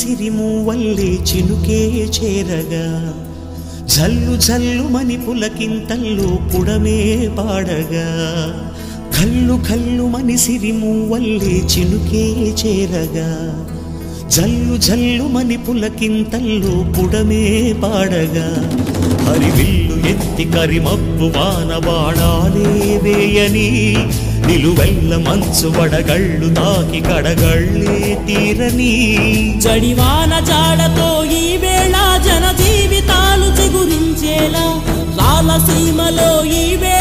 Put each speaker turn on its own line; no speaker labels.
సిరిము వల్లే చినుకే చేరగా జల్లు జల్లుమని పులకింతల్లో పుడమే పాడగా కల్లు కల్లుమని సిరిము వల్లే చినుకే చేరగా జల్లు జల్లుమని పులకింతల్లో పుడమే పాడగా హరివిల్లు ఎత్తి కరిమప్పు వానబాడాలే వేయని నిలువెల్ల మంచు వడగళ్ళు తాకి కడగళ్ళే తీరని
జడివాన జాడతో ఈ వేళ జన జీవితాలు చిగురించేలా రాలసీమలో ఈ వేళ